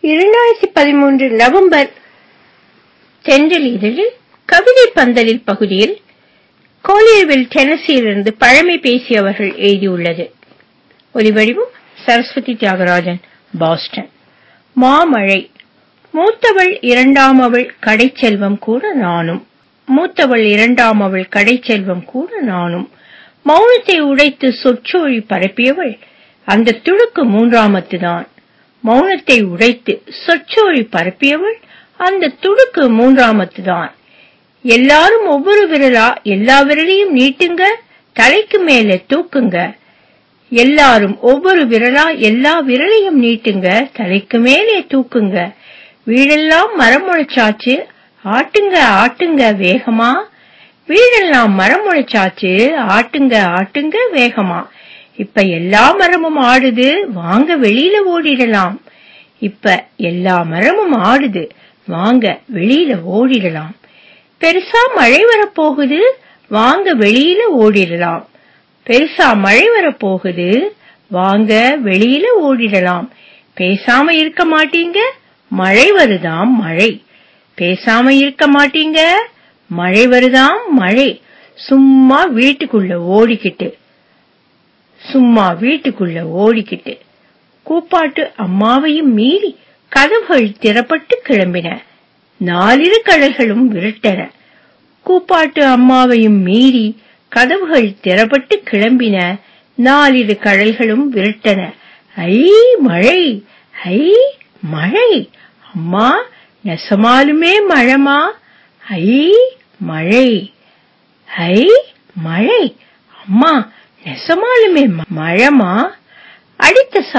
இரண்டாயிரத்தி பதிமூன்று நவம்பர் தென்றல் இதழில் கவிதை பந்தலில் பகுதியில் கோலியர்வில் டெனசியிலிருந்து பழமை பேசியவர்கள் எழுதியுள்ளது ஒலிவடிவம் சரஸ்வதி தியாகராஜன் பாஸ்டன் மாமழை மூத்தவள் இரண்டாமவள் கடைச்செல்வம் கூட நானும் மூத்தவள் இரண்டாமவள் கடைச்செல்வம் கூட நானும் மௌனத்தை உடைத்து சொற்சோழி பரப்பியவள் அந்த துடுக்கு மூன்றாமத்துதான் மௌனத்தை உடைத்து சொற்சோழி பரப்பியவள் அந்த துடுக்கு மூன்றாமத்துதான் எல்லாரும் ஒவ்வொரு விரலா எல்லா விரலையும் நீட்டுங்க தலைக்கு மேல தூக்குங்க எல்லாரும் ஒவ்வொரு விரலா எல்லா விரலையும் நீட்டுங்க தலைக்கு மேலே தூக்குங்க வீடெல்லாம் மரம் முளைச்சாச்சு ஆட்டுங்க ஆட்டுங்க வேகமா வீடெல்லாம் மரம் முளைச்சாச்சு ஆட்டுங்க ஆட்டுங்க வேகமா இப்ப எல்லா மரமும் ஆடுது வாங்க வெளியில ஓடிடலாம் இப்ப எல்லா மரமும் ஆடுது வாங்க வெளியில ஓடிடலாம் பெருசா மழை வரப்போகுது வாங்க வெளியில ஓடிடலாம் பெருசா மழை வரப்போகுது வாங்க வெளியில ஓடிடலாம் பேசாம இருக்க மாட்டீங்க மழை வருதாம் மழை பேசாம இருக்க மாட்டீங்க மழை வருதாம் மழை சும்மா வீட்டுக்குள்ள ஓடிக்கிட்டு சும்மா வீட்டுக்குள்ள ஓடிக்கிட்டு கூப்பாட்டு அம்மாவையும் மீறி கதவுகள் திறப்பட்டு கிளம்பின நாலிரு கடல்களும் விரட்டன கூப்பாட்டு அம்மாவையும் மீறி கதவுகள் திறப்பட்டு கிளம்பின நாலிரு கடல்களும் விரட்டன ஐ மழை ஐ மழை அம்மா நெசமாலுமே மழமா ஐ மழை ஐ மழை அம்மா நெசமாலுமே மழமா அடித்த